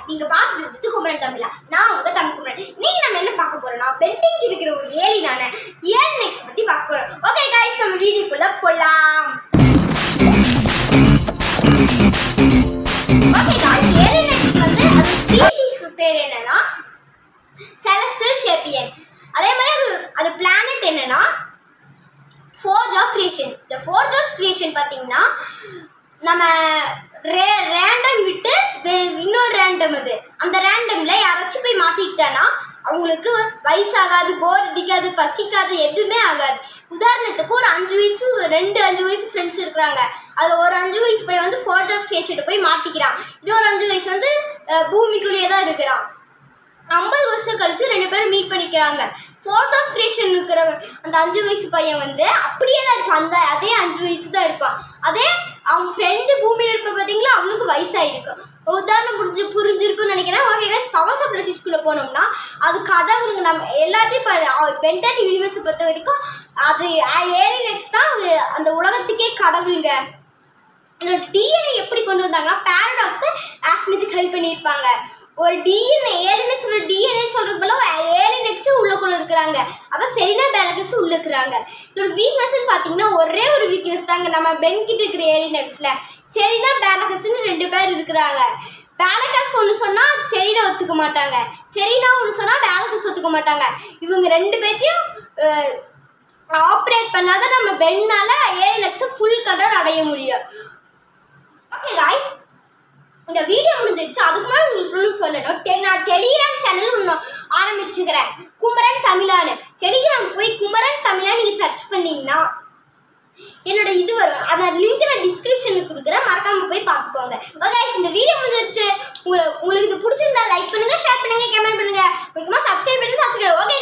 நீங்க பார்த்துட்டு குமரன் தமிழா நான் உங்க தமிழ் குமரன் நீங்க நம்ம என்ன பார்க்க போறோம்னா பெண்டிங் இருக்கிற ஒரு ஏலினான ஏன் நெக்ஸ்ட் பத்தி பார்க்க போறோம் ஓகே गाइस நம்ம வீடியோக்குள்ள போலாம் ஓகே गाइस ஏலியன் நெக்ஸ்ட் வந்து அது ஸ்பீஷீஸ் பேர் என்னன்னா செலஸ்டல் ஷேப்பியன் அதே மாதிரி அது அது பிளானட் என்னன்னா ஃபோர்ஜ் ஆஃப் கிரியேஷன் இந்த ஃபோர்ஜ் ஆஃப் கிரியேஷன் பார்த்தீங்கன்னா நம்ம ரே ரேண்டம் விட்டு வே- இன்னொரு ரேண்டம் அது அந்த ரேண்டம்ல யாராச்சும் போய் மாட்டிக்கிட்டானா அவங்களுக்கு வயசாகாது போர் அடிக்காது பசிக்காது எதுவுமே ஆகாது உதாரணத்துக்கு ஒரு அஞ்சு வயசு ரெண்டு அஞ்சு வயசு ஃப்ரெண்ட்ஸ் இருக்கிறாங்க அதில் ஒரு அஞ்சு வயசு போய் வந்து ஃபோர்ஜ் ஆஃப் கிரியேஷன் போய் மாட்டிக்கிறான் இன்னொரு அஞ்சு வயசு வந்து அஹ், பூமிக்குள்ளேயே தான் இருக்கிறான் ஐம்பது வருஷம் கழிச்சு ரெண்டு பேரும் மீட் பண்ணிக்கிறாங்க ஃபோர்த் ஆஃப் கிரியேஷன் இருக்கிற அந்த அஞ்சு வயசு பையன் வந்து அப்படியே தான் இருப்பான் அந்த அதே அஞ்சு வயசு தான் இருப்பான் அதே அவன் ஃப்ரெண்டு பூமியில் இருப்ப பார்த்தீங்களா அவனுக்கு வயசாயிருக்கும் உதாரணம் புரிஞ்சு புரிஞ்சிருக்குன்னு நினைக்கிறேன் ஓகே guys பவர் சப்ளிட்டிஸ்குள்ளே போனோம்னா அது கடவுளுங்க நம்ம எல்லாத்தையும் இப்போ பென்டன் யூனிவர்ஸை பொறுத்த வரைக்கும் அது ஏலியன்ஸ் தான் அந்த உலகத்துக்கே கடவுளுங்க இந்த டிஎன்ஏ எப்படி கொண்டு வந்தாங்கன்னா பேரடாக்ஸை ஆஸ்மித்துக்கு ஹெல்ப் பண்ணியிருப்பாங்க ஒரு டிஎன்ஏ ஏலினக்ஸ் ஒரு டிஎன்ஏ சொல்றது போல ஏலினக்ஸ் உள்ளக்குள்ள இருக்கிறாங்க அதான் செரினா பேலகஸ் உள்ள இருக்கிறாங்க இதோட வீக்னஸ்ன்னு பார்த்தீங்கன்னா ஒரே ஒரு வீக்னஸ் தாங்க நம்ம பென் கிட்ட இருக்கிற ஏலினக்ஸ்ல செரினா பேலகஸ்ன்னு ரெண்டு பேர் இருக்கிறாங்க பேலகஸ் ஒன்று சொன்னால் செரினா ஒத்துக்க மாட்டாங்க செரினா ஒன்று சொன்னால் பேலகஸ் ஒத்துக்க மாட்டாங்க இவங்க ரெண்டு பேர்த்தையும் ஆப்ரேட் பண்ணாதான் நம்ம பெண்ணால ஏலினக்ஸை ஃபுல் கண்ட்ரோல் அடைய முடியும் ஓகே காய்ஸ் இந்த வீடியோ முடிஞ்சிருச்சு அதுக்கு முன்னாடி உங்களுக்கு ஒன்று சொல்லணும் டெ நான் டெலிகிராம் சேனல் ஒன்று ஆரம்பிச்சுக்கிறேன் குமரன் தமிழான்னு டெலிகிராம் போய் குமரன் தமிழா நீங்கள் சர்ச் பண்ணீங்கன்னா என்னோட இது வரும் அந்த லிங்க் நான் டிஸ்கிரிப்ஷனுக்கு கொடுக்குறேன் மறக்காம போய் பார்த்துக்கோங்க ஓகே இந்த வீடியோ முடிஞ்சிருச்சு உங்களுக்கு உங்களுக்கு இது பிடிச்சிருந்தா லைக் பண்ணுங்க ஷேர் பண்ணுங்க கமெண்ட் பண்ணுங்க முக்கியமாக சப்ஸ்கிரைப் பண்ணி சப்ஸ்கிரைப் ஓகே